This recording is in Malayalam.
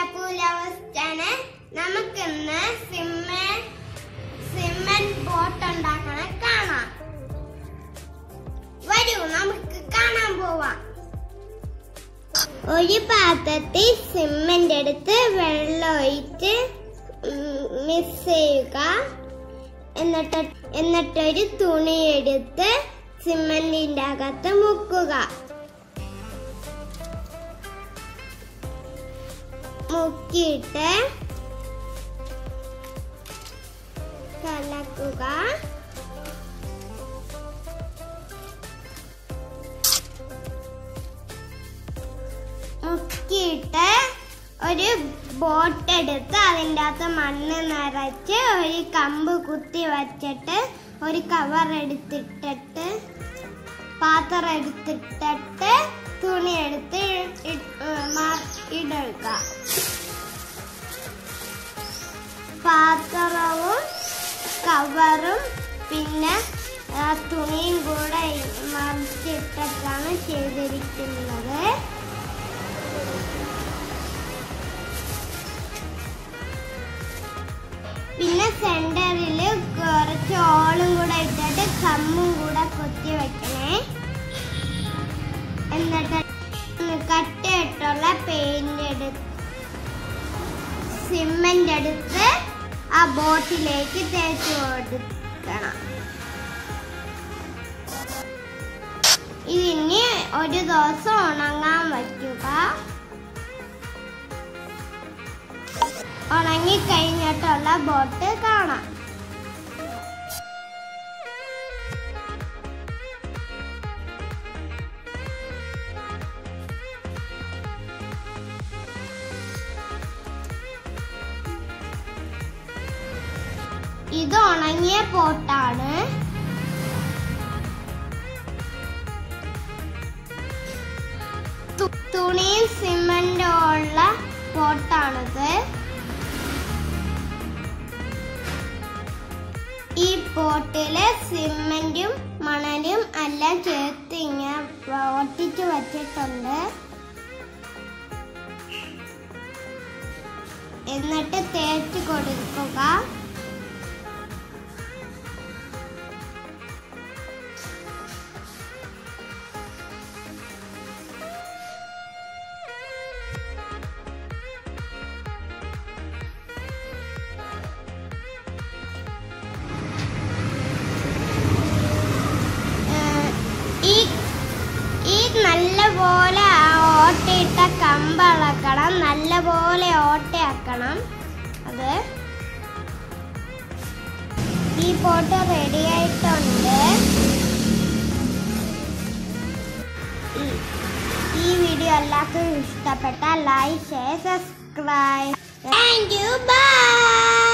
പൂലവസ്ഥാണ് നമുക്കിന്ന് സിമ്മ സിമ്മന്റ് ബോട്ട് ഉണ്ടാക്കണ കാണാം വരൂ നമുക്ക് കാണാൻ പോവാം ഒരു പാത്രത്തിൽ സിമ്മന്റ് എടുത്ത് വെള്ളം ഒഴിച്ച് മിക്സ് ചെയ്യുക എന്നിട്ട് എന്നിട്ടൊരു തുണി എടുത്ത് സിമ്മന്റിന്റെ അകത്ത് മുക്കുക മുക്കിയിട്ട് കലക്കുക മുക്കിയിട്ട് ഒരു ബോട്ട് എടുത്ത് അതിൻ്റെ അകത്ത് മണ്ണ് നിറച്ച് ഒരു കമ്പ് കുത്തി വച്ചിട്ട് ഒരു കവർ എടുത്തിട്ടിട്ട് പാത്രം എടുത്തിട്ടിട്ട് തുണി എടുത്ത് ഇ- ഏ, മാ- ഇടുക പാത്രവും കവറും പിന്നെ ആ, തുണിയും കൂടെ മറിച്ചിട്ടിട്ടാണ് ചെയ്തിരിക്കുന്നത് പിന്നെ സെന്ററിൽ കുറച്ച് ഓളും കൂടെ ഇട്ടിട്ട് കമ്മും കൂടെ കൊത്തി വെക്കണേ എന്നിട്ട് കട്ടയിട്ടുള്ള പെയിന്റ് എടുത്ത് സിമെന്റ് എടുത്ത് ആ ബോട്ടിലേക്ക് തേച്ച് കൊടുക്കണം ഇതിനി ഒരു ദിവസം ഉണങ്ങാൻ വയ്ക്കുക ഉണങ്ങി കഴിഞ്ഞിട്ടുള്ള ബോട്ട് കാണാം ഇത് ഉണങ്ങിയ പോട്ടാണ് തു- തുണിയും സിമന്റും ഉള്ള പോട്ടാണിത് ഈ പോട്ടില് സിമന്റും മണലും എല്ലാം ചേർത്ത് ഇങ്ങനെ ഒട്ടിച്ച് വച്ചിട്ടുണ്ട് എന്നിട്ട് തേച്ച് കൊടുക്കുക ഏഹ് ഈ ഈ നല്ലപോലെ ആ ഓട്ടയിട്ട കമ്പ് ഇളക്കണം നല്ലപോലെ ഓട്ടയാക്കണം അത് ഈ പോട്ട് റെഡി ആയിട്ടുണ്ട് ഈ- ഈ വീഡിയോ എല്ലാവർക്കും ഇഷ്ടപ്പെട്ട like share subscribe thank you by